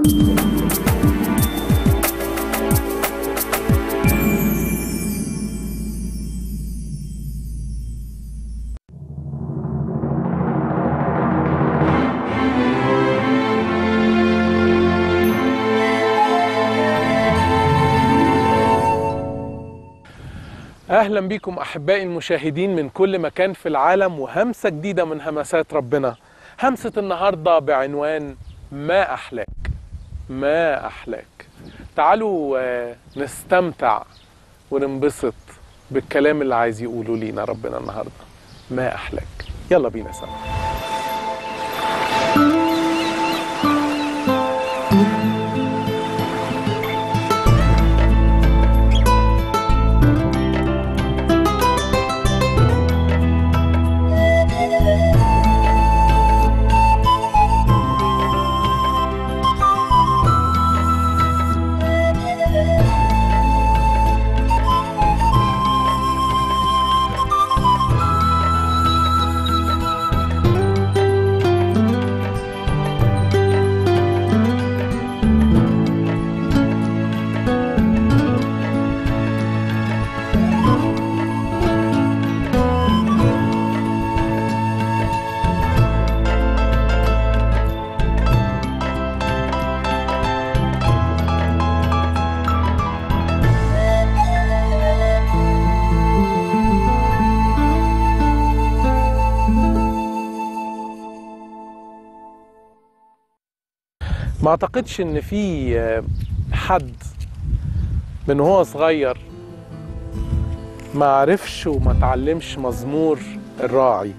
اهلا بكم احبائي المشاهدين من كل مكان في العالم وهمسه جديده من همسات ربنا همسه النهارده بعنوان ما احلاك ما احلاك تعالوا آه، نستمتع وننبسط بالكلام اللي عايز يقوله لينا ربنا النهارده ما احلاك يلا بينا سوا ما اعتقدش ان في آه، حد من هو صغير ما عرفش وما تعلمش مزمور الراعي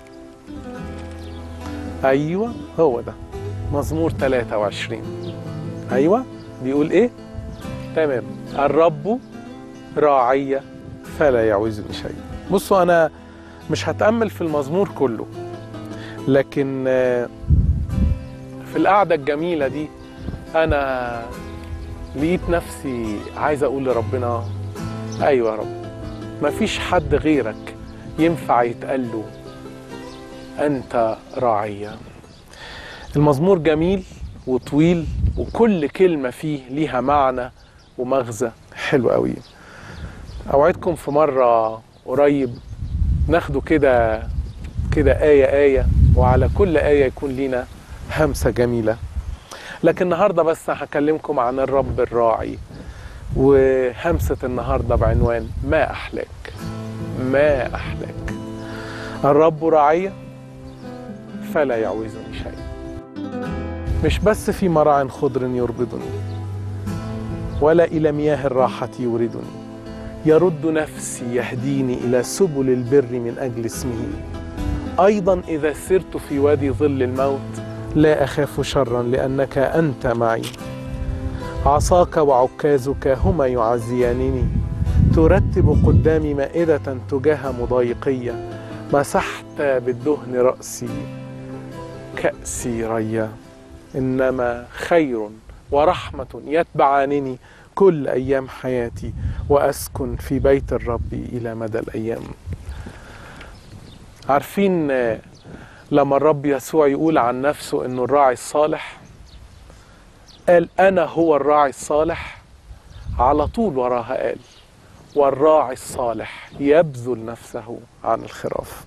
ايوه هو ده مزمور 23 ايوه بيقول ايه تمام الرب راعي فلا يعوزني شيء بصوا انا مش هتامل في المزمور كله لكن آه، في القعدة الجميلة دي أنا لقيت نفسي عايز أقول لربنا أيوة يا رب مفيش حد غيرك ينفع يتقال له أنت راعية المزمور جميل وطويل وكل كلمة فيه ليها معنى ومغزى حلو قوي أوعدكم في مرة قريب ناخده كده كده آية آية وعلى كل آية يكون لينا همسة جميلة لكن النهاردة بس هكلمكم عن الرب الراعي وهمسة النهاردة بعنوان ما أحلاك ما أحلاك الرب راعي فلا يعوزني شيء مش بس في مراع خضر يربضني ولا إلى مياه الراحة يوردني يرد نفسي يهديني إلى سبل البر من أجل اسمه أيضا إذا سرت في وادي ظل الموت لا أخاف شرا لأنك أنت معي عصاك وعكازك هما يعزيانني ترتب قدامي مائدة تجاه مضايقية مسحت بالدهن رأسي كأسي ريا إنما خير ورحمة يتبعانني كل أيام حياتي وأسكن في بيت الرب إلى مدى الأيام عارفين آه، لما الرب يسوع يقول عن نفسه انه الراعي الصالح قال انا هو الراعي الصالح على طول وراها قال والراعي الصالح يبذل نفسه عن الخراف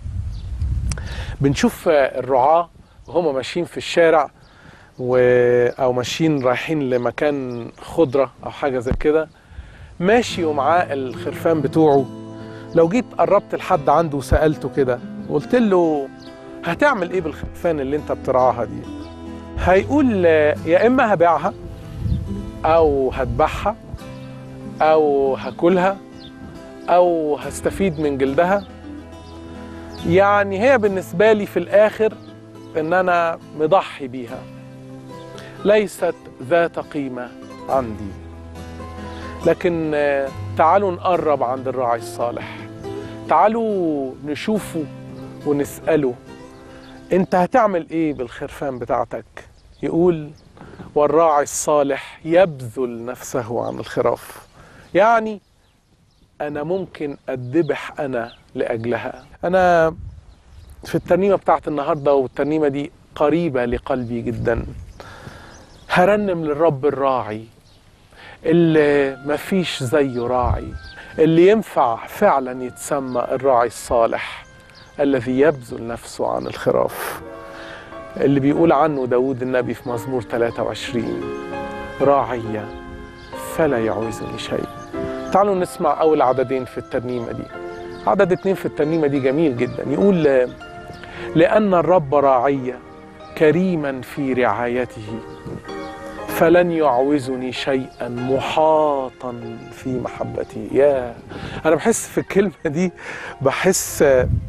بنشوف الرعاة وهم ماشيين في الشارع و... او ماشيين رايحين لمكان خضرة او حاجة زي كده ماشي ومعاه الخرفان بتوعه لو جيت قربت لحد عنده وسألته كده وقلت له هتعمل ايه بالخرفان اللي انت بترعاها دي هيقول آه، يا اما هبيعها او هذبحها او هاكلها او هستفيد من جلدها يعني هي بالنسبه لي في الاخر ان انا مضحي بيها ليست ذات قيمه عندي لكن آه، تعالوا نقرب عند الراعي الصالح تعالوا نشوفه ونساله انت هتعمل ايه بالخرفان بتاعتك يقول والراعي الصالح يبذل نفسه عن الخراف يعني انا ممكن اتذبح انا لاجلها انا في الترنيمه بتاعت النهارده والترنيمه دي قريبه لقلبي جدا هرنم للرب الراعي اللي مفيش زيه راعي اللي ينفع فعلا يتسمى الراعي الصالح الذي يبذل نفسه عن الخراف اللي بيقول عنه داود النبي في مزمور 23 راعية فلا يعوزني شيء تعالوا نسمع أول عددين في الترنيمة دي عدد اتنين في الترنيمة دي جميل جدا يقول لأن الرب راعية كريما في رعايته فلن يعوزني شيئا محاطا في محبتي يا انا بحس في الكلمه دي بحس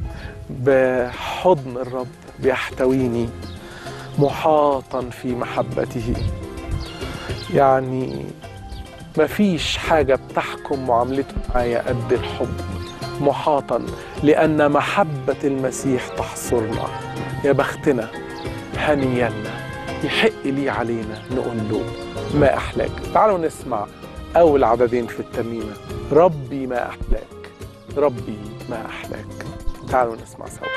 بحضن الرب بيحتويني محاطا في محبته يعني مفيش حاجه بتحكم معاملته معايا قد الحب محاطا لان محبه المسيح تحصرنا يا بختنا هنيالنا يحق لي علينا نقول له ما أحلاك تعالوا نسمع أول عددين في الترنيمة ربي ما أحلاك ربي ما أحلاك تعالوا نسمع سوا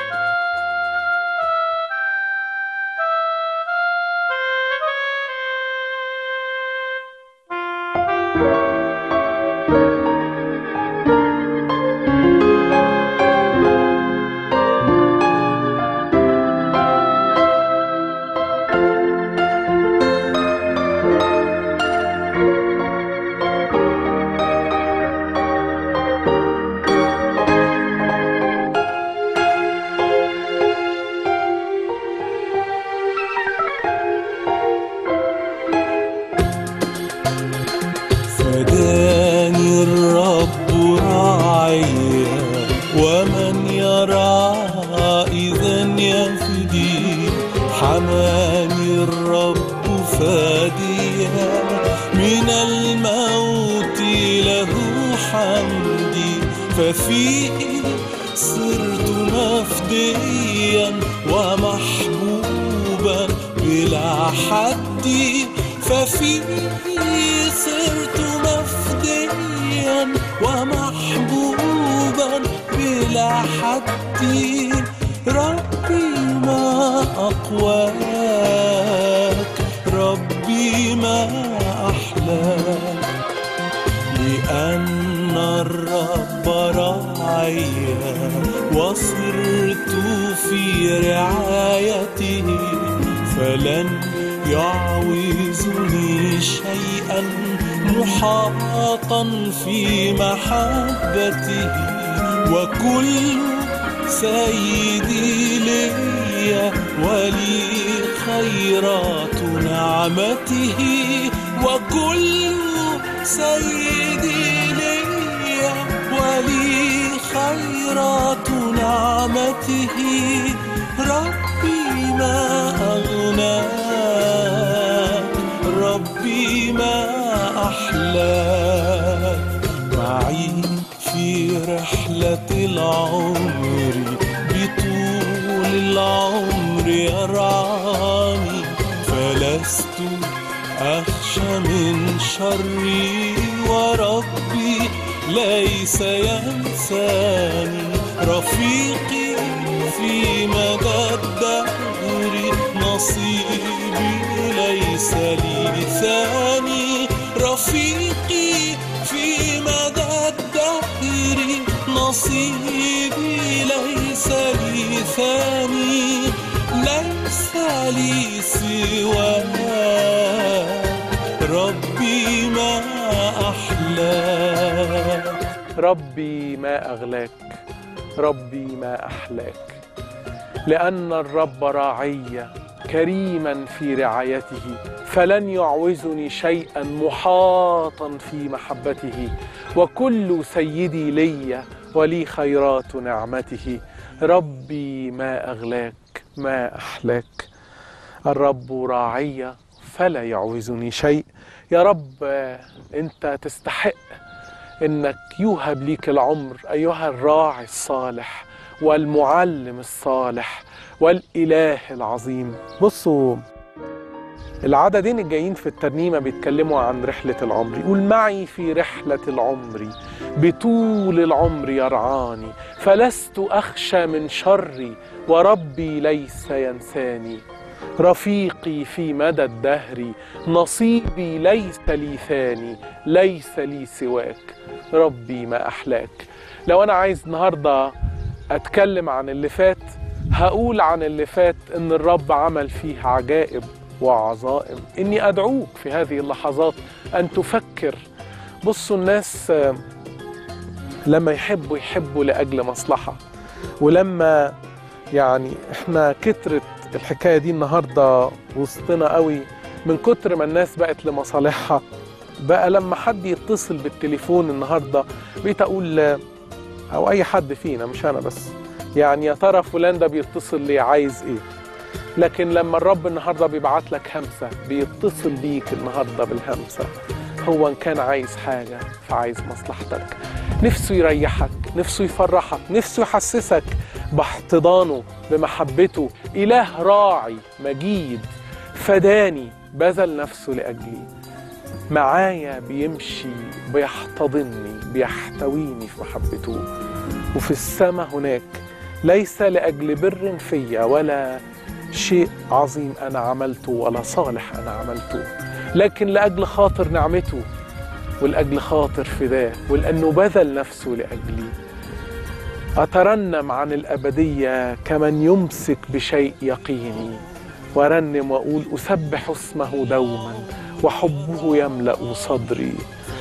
فداني الرب راعيا ومن يرعى إذا يفدي حماني الرب فاديا من الموت له حمدي ففيه صرت مفديا ومحبوبا بلا حد ففيه صرت مفديا ومحبوبا بلا حد ربي ما أقواك ربي ما أحلاك لأن الرب راعيا وصرت في رعايته فلن يعوزني شيئا محاطا في محبته وكل سيدي لي ولي خيرات نعمته وكل سيدي لي ولي خيرات نعمته ربي ما أغناك ربي ما أحلاك معي في رحلة العمر بطول العمر يرعاني فلست أخشى من شري وربي ليس ينساني رفيقي في مدى الدهر نصيبي ليس لي ثاني رفيقي في مدى الدهر نصيبي ليس لي ثاني ليس لي سواك ربي ما أحلاك ربي ما أغلاك ربي ما أحلاك لأن الرب راعي كريما في رعايته فلن يعوزني شيئا محاطا في محبته وكل سيدي لي ولي خيرات نعمته ربي ما أغلاك ما أحلاك الرب راعي فلا يعوزني شيء يا رب آه، أنت تستحق انك يوهب ليك العمر ايها الراعي الصالح والمعلم الصالح والاله العظيم بصوا العددين الجايين في الترنيمه بيتكلموا عن رحله العمر يقول معي في رحله العمر بطول العمر يرعاني فلست اخشى من شري وربي ليس ينساني رفيقي في مدى الدهر نصيبي ليس لي ثاني ليس لي سواك ربي ما أحلاك لو أنا عايز النهاردة أتكلم عن اللي فات هقول عن اللي فات إن الرب عمل فيه عجائب وعظائم إني أدعوك في هذه اللحظات أن تفكر بصوا الناس آه، لما يحبوا يحبوا لأجل مصلحة ولما يعني احنا كترت الحكاية دي النهاردة وسطنا قوي من كتر ما الناس بقت لمصالحها بقى لما حد يتصل بالتليفون النهاردة بقيت أقول آه، أو أي حد فينا مش أنا بس يعني يا ترى فلان ده بيتصل ليه عايز إيه لكن لما الرب النهارده بيبعت لك همسه بيتصل بيك النهارده بالهمسه هو ان كان عايز حاجه فعايز مصلحتك نفسه يريحك نفسه يفرحك نفسه يحسسك باحتضانه بمحبته اله راعي مجيد فداني بذل نفسه لاجلي معايا بيمشي بيحتضنني بيحتويني في محبته وفي السماء هناك ليس لاجل بر فيا ولا شيء عظيم انا عملته ولا صالح انا عملته لكن لاجل خاطر نعمته ولاجل خاطر فداه ولانه بذل نفسه لاجلي اترنم عن الابديه كمن يمسك بشيء يقيني وارنم واقول اسبح اسمه دوما وحبه يملا صدري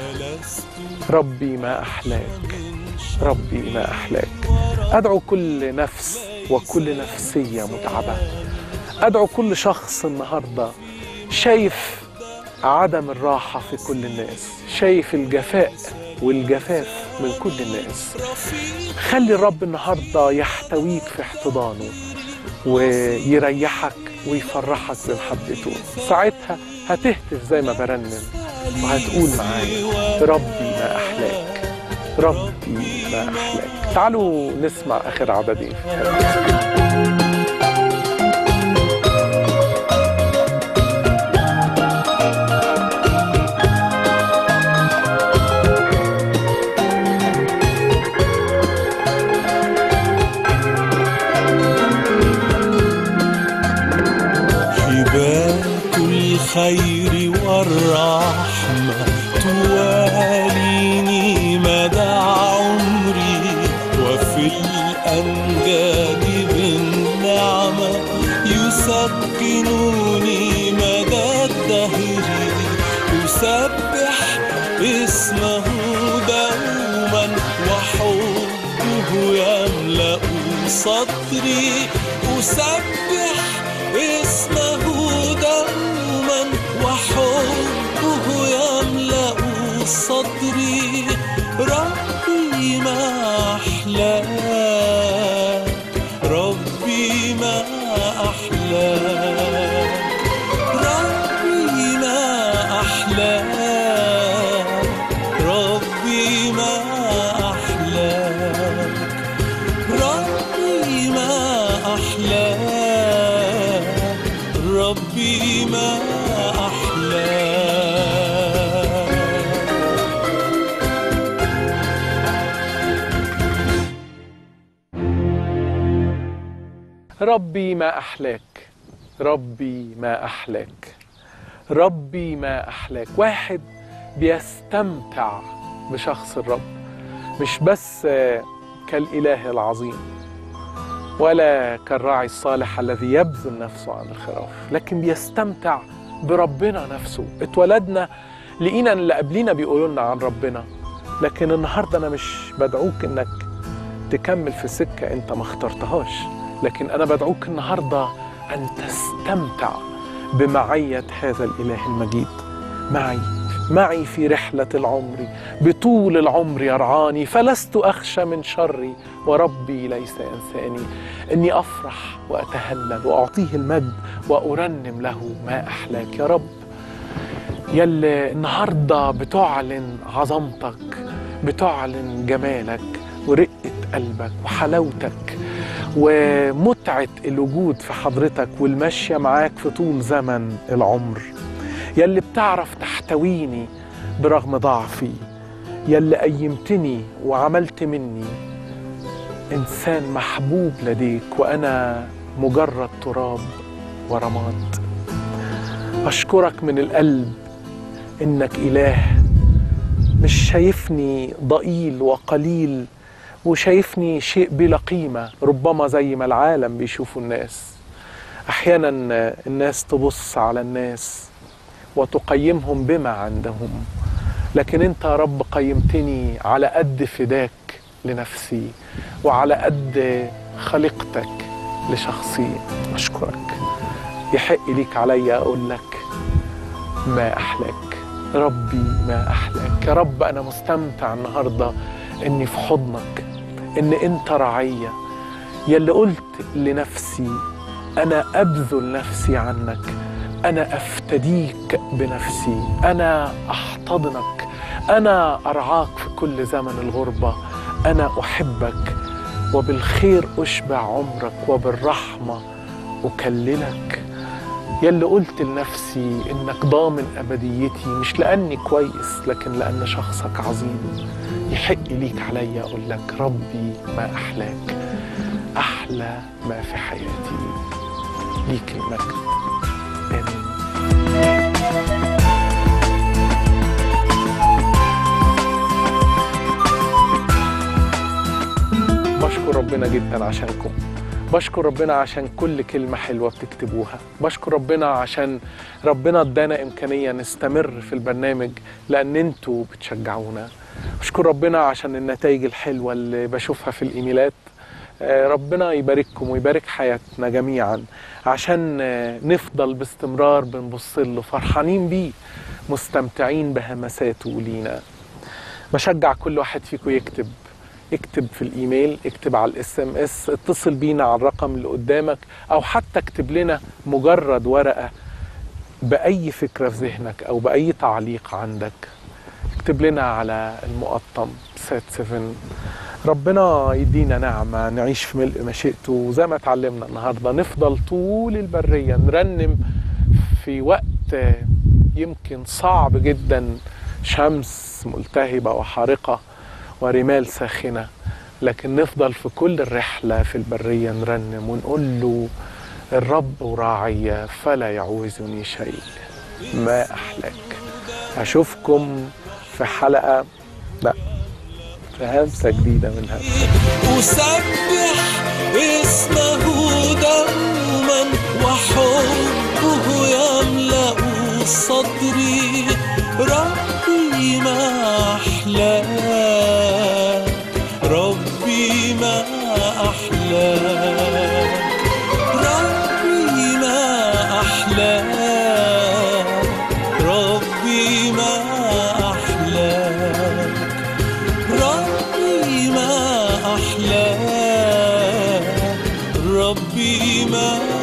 ربي ما احلاك ربي ما احلاك ادعو كل نفس وكل نفسيه متعبه ادعو كل شخص النهارده شايف عدم الراحه في كل الناس شايف الجفاء والجفاف من كل الناس خلي الرب النهارده يحتويك في احتضانه ويريحك ويفرحك بمحبته ساعتها هتهتف زي ما برنم وهتقول معايا ربي ما احلاك ربي ما احلاك تعالوا نسمع اخر عددين في الكلام. حبات الخير والرحمة تواليني مدى عمري وفي الأمجاد بالنعمة يسكنوني مدى الدهر أسبح اسمه دوما وحبه يملأ صدري أسبح اسمه دوما وحبه يملأ صدري ربي ما أحلاه ربي ما أحلاه ربي ما أحلاه ربي ما أحلاه ربي ما أحلاه ربي ما أحلاه ربي ما أحلاك ربي ما أحلاك ربي ما أحلاك واحد بيستمتع بشخص الرب مش بس آه، كالإله العظيم ولا كالراعي الصالح الذي يبذل نفسه عن الخراف لكن بيستمتع بربنا نفسه اتولدنا لقينا اللي قبلينا بيقولوا لنا عن ربنا لكن النهارده انا مش بدعوك انك تكمل في سكه انت ما اخترتهاش لكن انا بدعوك النهارده ان تستمتع بمعيه هذا الاله المجيد معي معي في رحله العمر بطول العمر يرعاني فلست اخشى من شري وربي ليس ينساني اني افرح واتهلل واعطيه المجد وارنم له ما احلاك يا رب يلي النهارده بتعلن عظمتك بتعلن جمالك ورقه قلبك وحلاوتك ومتعه الوجود في حضرتك والمشيه معاك في طول زمن العمر يلي بتعرف تحتويني برغم ضعفي يلي قيمتني وعملت مني انسان محبوب لديك وانا مجرد تراب ورماد أشكرك من القلب إنك إله مش شايفني ضئيل وقليل وشايفني شيء بلا قيمة ربما زي ما العالم بيشوفوا الناس أحيانا الناس تبص على الناس وتقيمهم بما عندهم لكن أنت يا رب قيمتني على قد فداك لنفسي وعلى قد خلقتك لشخصي أشكرك يحق ليك عليا أقول لك ما أحلاك ربي ما أحلاك يا رب أنا مستمتع النهاردة إني في حضنك إن أنت رعية يلي قلت لنفسي أنا أبذل نفسي عنك أنا أفتديك بنفسي أنا أحتضنك أنا أرعاك في كل زمن الغربة أنا أحبك وبالخير أشبع عمرك وبالرحمة أكللك يلي قلت لنفسي إنك ضامن أبديتي مش لأني كويس لكن لأن شخصك عظيم يحق ليك عليا أقول لك ربي ما أحلاك أحلى ما في حياتي ليك المجد آمين بشكر ربنا جدا عشانكم بشكر ربنا عشان كل كلمة حلوة بتكتبوها بشكر ربنا عشان ربنا ادانا إمكانية نستمر في البرنامج لأن انتوا بتشجعونا بشكر ربنا عشان النتائج الحلوة اللي بشوفها في الإيميلات آه، ربنا يبارككم ويبارك حياتنا جميعا عشان آه، نفضل باستمرار بنبص له فرحانين بيه مستمتعين بهمساته لينا بشجع كل واحد فيكم يكتب اكتب في الايميل اكتب على الاس ام اس اتصل بينا على الرقم اللي قدامك او حتى اكتب لنا مجرد ورقه باي فكره في ذهنك او باي تعليق عندك اكتب لنا على المقطم سات 7 ربنا يدينا نعمة نعيش في ملء مشيئته وزي ما اتعلمنا النهاردة نفضل طول البرية نرنم في وقت يمكن صعب جدا شمس ملتهبة وحارقة ورمال ساخنة لكن نفضل في كل الرحلة في البرية نرنم ونقول له الرب وراعي فلا يعوزني شيء ما أحلاك أشوفكم في حلقة لا في همسة جديدة من همسة أسبح اسمه دوما وحبه يملأ صدري ربي ما أحلى ربي ما أحلى ربي ما أحلى ربي ما أحلى ربي ما أحلى ربي ما